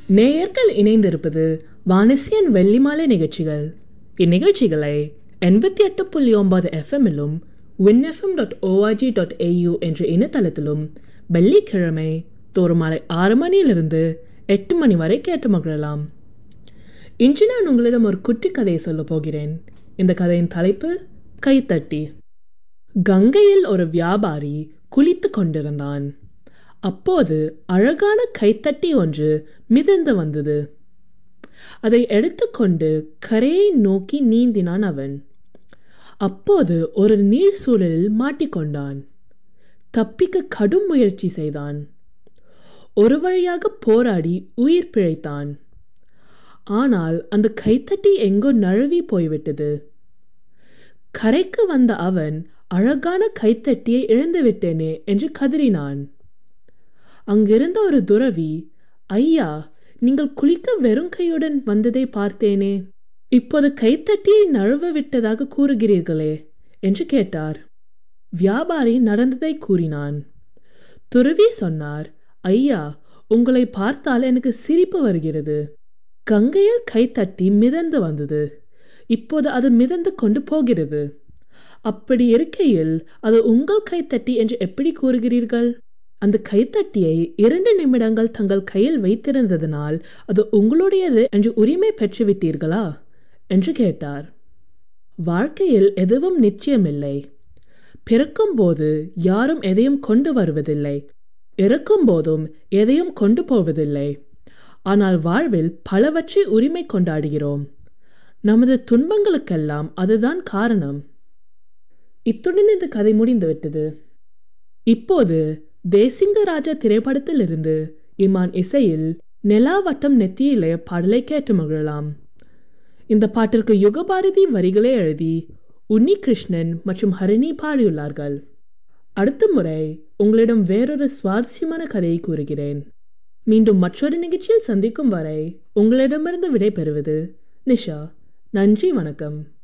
நேயர்கள் இணைந்திருப்பது வானசியன் வெள்ளிமாலை நிகழ்ச்சிகள் இந்நிகழ்ச்சிகளை எண்பத்தி எட்டு புள்ளி ஒன்பது எஃப்எம்மிலும் வின்எஃப்எம் டாட் ஓஆர்ஜி டாட் ஏயூ என்ற இணையதளத்திலும் வெள்ளிக்கிழமை தோறும் மாலை ஆறு மணியிலிருந்து எட்டு மணி வரை கேட்டு மகிழலாம் இன்று நான் உங்களிடம் ஒரு குட்டி கதையை சொல்லப் போகிறேன் இந்த கதையின் தலைப்பு கைத்தட்டி கங்கையில் ஒரு வியாபாரி குளித்துக் கொண்டிருந்தான் அப்போது அழகான கைத்தட்டி ஒன்று மிதந்து வந்தது அதை எடுத்துக்கொண்டு கரையை நோக்கி நீந்தினான் அவன் அப்போது ஒரு நீர் சூழலில் மாட்டிக்கொண்டான் தப்பிக்க கடும் முயற்சி செய்தான் ஒரு வழியாக போராடி உயிர் பிழைத்தான் ஆனால் அந்த கைத்தட்டி எங்கோ நழுவி போய்விட்டது கரைக்கு வந்த அவன் அழகான கைத்தட்டியை இழந்து விட்டேனே என்று கதறினான் அங்கிருந்த ஒரு துறவி ஐயா நீங்கள் குளிக்க வெறும் கையுடன் வந்ததை பார்த்தேனே இப்போது கைத்தட்டியை நழுவ விட்டதாக கூறுகிறீர்களே என்று கேட்டார் வியாபாரி நடந்ததை கூறினான் துறவி சொன்னார் ஐயா உங்களை பார்த்தால் எனக்கு சிரிப்பு வருகிறது கங்கையில் கைத்தட்டி மிதந்து வந்தது இப்போது அது மிதந்து கொண்டு போகிறது அப்படி இருக்கையில் அது உங்கள் கைத்தட்டி என்று எப்படி கூறுகிறீர்கள் அந்த கைத்தட்டியை இரண்டு நிமிடங்கள் தங்கள் கையில் வைத்திருந்ததனால் அது உங்களுடையது என்று உரிமை பெற்றுவிட்டீர்களா என்று கேட்டார் வாழ்க்கையில் எதுவும் நிச்சயமில்லை பிறக்கும்போது யாரும் எதையும் கொண்டு வருவதில்லை இறக்கும் போதும் எதையும் கொண்டு போவதில்லை ஆனால் வாழ்வில் பலவற்றை உரிமை கொண்டாடுகிறோம் நமது துன்பங்களுக்கெல்லாம் அதுதான் காரணம் இத்துடன் இந்த கதை முடிந்துவிட்டது இப்போது தேசிங்க ராஜா திரைப்படத்திலிருந்து இமான் இசையில் நிலாவட்டம் நெத்தியிலே பாடலை கேட்டு மகிழலாம் இந்த பாட்டிற்கு யுகபாரதி வரிகளை எழுதி உன்னி கிருஷ்ணன் மற்றும் ஹரிணி பாடியுள்ளார்கள் அடுத்த முறை உங்களிடம் வேறொரு சுவாரஸ்யமான கதையை கூறுகிறேன் மீண்டும் மற்றொரு நிகழ்ச்சியில் சந்திக்கும் வரை உங்களிடமிருந்து விடை பெறுவது நிஷா நன்றி வணக்கம்